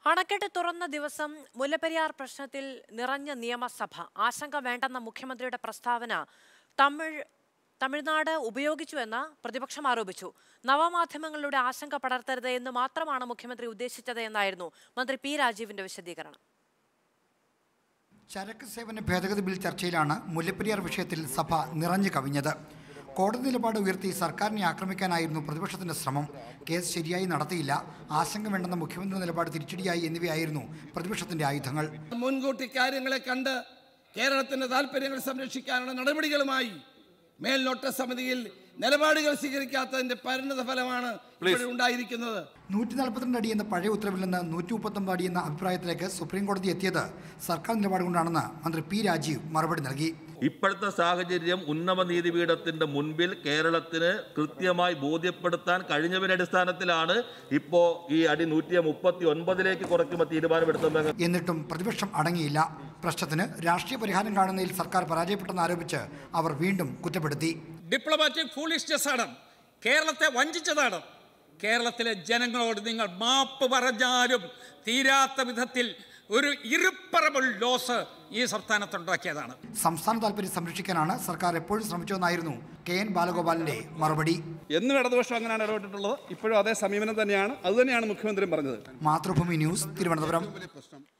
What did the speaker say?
അണക്കെട്ട് തുറന്ന ദിവസം മുല്ലപ്പെരിയാർ പ്രശ്നത്തിൽ നിറഞ്ഞ നിയമസഭ ആശങ്ക വേണ്ടെന്ന മുഖ്യമന്ത്രിയുടെ പ്രസ്താവന തമിഴ് തമിഴ്നാട് ഉപയോഗിച്ചുവെന്ന് പ്രതിപക്ഷം ആരോപിച്ചു നവമാധ്യമങ്ങളുടെ ആശങ്ക പടർത്തരുത് എന്ന് മാത്രമാണ് മുഖ്യമന്ത്രി ഉദ്ദേശിച്ചത് എന്നായിരുന്നു മന്ത്രി പി രാജീവിന്റെ വിശദീകരണം ചരക്ക് സേവന ഭേദഗതി ബിൽ ചർച്ചയിലാണ് മുല്ലപ്പെരിയാർ വിഷയത്തിൽ സഭ നിറഞ്ഞു കവിഞ്ഞത് കോടതി നിലപാട് ഉയർത്തി സർക്കാരിനെ ആക്രമിക്കാനായിരുന്നു പ്രതിപക്ഷത്തിന്റെ ശ്രമം കേസ് ശരിയായി നടത്തിയില്ല ആശങ്ക വേണ്ടെന്ന മുഖ്യമന്ത്രി നിലപാട് തിരിച്ചടിയായി എന്നിവയായിരുന്നു പ്രതിപക്ഷത്തിന്റെ ആയുധങ്ങൾ മുൻകൂട്ടി കാര്യങ്ങളെ കണ്ട് കേരളത്തിന്റെ താല്പര്യങ്ങൾ സംരക്ഷിക്കാനുള്ള നടപടികളുമായി മേൽനോട്ട സമിതിയിൽ നിലപാടുകൾ സ്വീകരിക്കാത്തതിന്റെ പരിണത ഫലമാണ് ഇവിടെ ഉണ്ടായിരിക്കുന്നത് നൂറ്റി നാൽപ്പത്തിരണ്ട് അടി എന്ന പഴയ ഉത്തരവിൽ നിന്ന് നൂറ്റി മുപ്പത്തൊമ്പത് അടി എന്ന അഭിപ്രായത്തിലേക്ക് സുപ്രീം കോടതി എത്തിയത് സർക്കാർ നിലപാട് കൊണ്ടാണെന്ന് മന്ത്രി പി രാജീവ് മറുപടി നൽകി ഇപ്പോഴത്തെ സാഹചര്യം ഉന്നത നീതിപീഠത്തിന്റെ മുൻപിൽ കേരളത്തിന് കൃത്യമായി ബോധ്യപ്പെടുത്താൻ കഴിഞ്ഞതിന്റെ അടിസ്ഥാനത്തിലാണ് ഇപ്പോ ഈ അടി നൂറ്റി മുപ്പത്തി ഒൻപതിലേക്ക് കുറയ്ക്കുമ്പോൾ തീരുമാനമെടുത്തത് എന്നിട്ടും പ്രതിപക്ഷം അടങ്ങിയില്ല പ്രശ്നത്തിന് രാഷ്ട്രീയ പരിഹാരം കാണുന്നതിൽ സർക്കാർ പരാജയപ്പെട്ടെന്ന് ആരോപിച്ച് അവർ വീണ്ടും കുറ്റപ്പെടുത്തി ഡിപ്ലോമാറ്റിക് ഫൂളിഷ്നെസ് ആണ് കേരളത്തെ വഞ്ചിച്ചതാണ് കേരളത്തിലെ ജനങ്ങളോട് നിങ്ങൾ മാപ്പ് പറഞ്ഞാലും തീരാത്ത വിധത്തിൽ ഒരു ഇറിപ്പറബിൾ ലോസ് ഈ സംസ്ഥാനത്തുണ്ടാക്കിയതാണ് സംസ്ഥാന താല്പര്യം സംരക്ഷിക്കാനാണ് സർക്കാർ എപ്പോഴും ശ്രമിച്ചതെന്നായിരുന്നു കെ എൻ ബാലഗോപാലിന്റെ മറുപടി എന്നും ഇടതുപക്ഷം അങ്ങനെയാണ് ഇടപെട്ടിട്ടുള്ളത് ഇപ്പോഴും അതേ സമീപനം തന്നെയാണ് അതുതന്നെയാണ് മുഖ്യമന്ത്രിയും പറഞ്ഞത് മാതൃഭൂമി ന്യൂസ് തിരുവനന്തപുരം